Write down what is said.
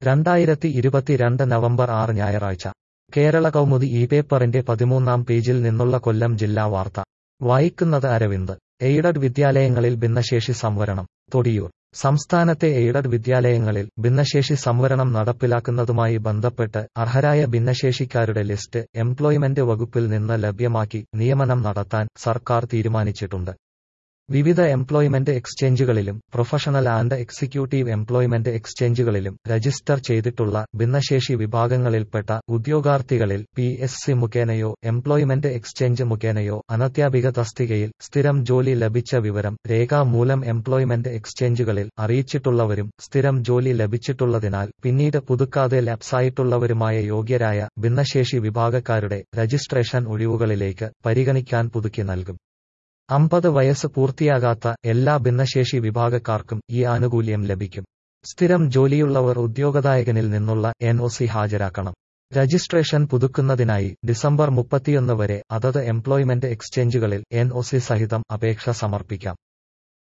രണ്ടായിരത്തി ഇരുപത്തിരണ്ട് നവംബർ ആറ് ഞായറാഴ്ച കേരള കൗമുദി ഈ പേപ്പറിന്റെ പതിമൂന്നാം പേജിൽ നിന്നുള്ള കൊല്ലം ജില്ലാ വാർത്ത വായിക്കുന്നത് അരവിന്ദ് എയ്ഡഡ് വിദ്യാലയങ്ങളിൽ ഭിന്നശേഷി സംവരണം തൊടിയൂർ സംസ്ഥാനത്തെ എയ്ഡഡ് വിദ്യാലയങ്ങളിൽ ഭിന്നശേഷി സംവരണം നടപ്പിലാക്കുന്നതുമായി ബന്ധപ്പെട്ട് അർഹരായ ഭിന്നശേഷിക്കാരുടെ ലിസ്റ്റ് എംപ്ലോയ്മെന്റ് വകുപ്പിൽ നിന്ന് ലഭ്യമാക്കി നിയമനം നടത്താൻ സർക്കാർ തീരുമാനിച്ചിട്ടുണ്ട് വിവിധ എംപ്ലോയ്മെന്റ് എക്സ്ചേഞ്ചുകളിലും പ്രൊഫഷണൽ ആൻഡ് എക്സിക്യൂട്ടീവ് എംപ്ലോയ്മെന്റ് എക്സ്ചേഞ്ചുകളിലും രജിസ്റ്റർ ചെയ്തിട്ടുള്ള ഭിന്നശേഷി വിഭാഗങ്ങളിൽപ്പെട്ട ഉദ്യോഗാർത്ഥികളിൽ പി എസ് സി മുഖേനയോ എംപ്ലോയ്മെന്റ് എക്സ്ചേഞ്ച് മുഖേനയോ അനധ്യാപിക തസ്തികയിൽ സ്ഥിരം ജോലി ലഭിച്ച വിവരം രേഖാമൂലം എംപ്ലോയ്മെന്റ് എക്സ്ചേഞ്ചുകളിൽ അറിയിച്ചിട്ടുള്ളവരും സ്ഥിരം ജോലി ലഭിച്ചിട്ടുള്ളതിനാൽ പിന്നീട് പുതുക്കാതെ ലാപ്സായിട്ടുള്ളവരുമായ യോഗ്യരായ ഭിന്നശേഷി വിഭാഗക്കാരുടെ രജിസ്ട്രേഷൻ ഒഴിവുകളിലേക്ക് പരിഗണിക്കാൻ പുതുക്കി നൽകും അമ്പത് വയസ്സ് പൂർത്തിയാകാത്ത എല്ലാ ഭിന്നശേഷി വിഭാഗക്കാർക്കും ഈ ആനുകൂല്യം ലഭിക്കും സ്ഥിരം ജോലിയുള്ളവർ ഉദ്യോഗദായകനിൽ നിന്നുള്ള എൻ ഒ സി ഹാജരാക്കണം രജിസ്ട്രേഷൻ പുതുക്കുന്നതിനായി ഡിസംബർ മുപ്പത്തിയൊന്ന് വരെ അതത് എംപ്ലോയ്മെന്റ് എക്സ്ചേഞ്ചുകളിൽ എൻ ഒ സി സഹിതം അപേക്ഷ സമർപ്പിക്കാം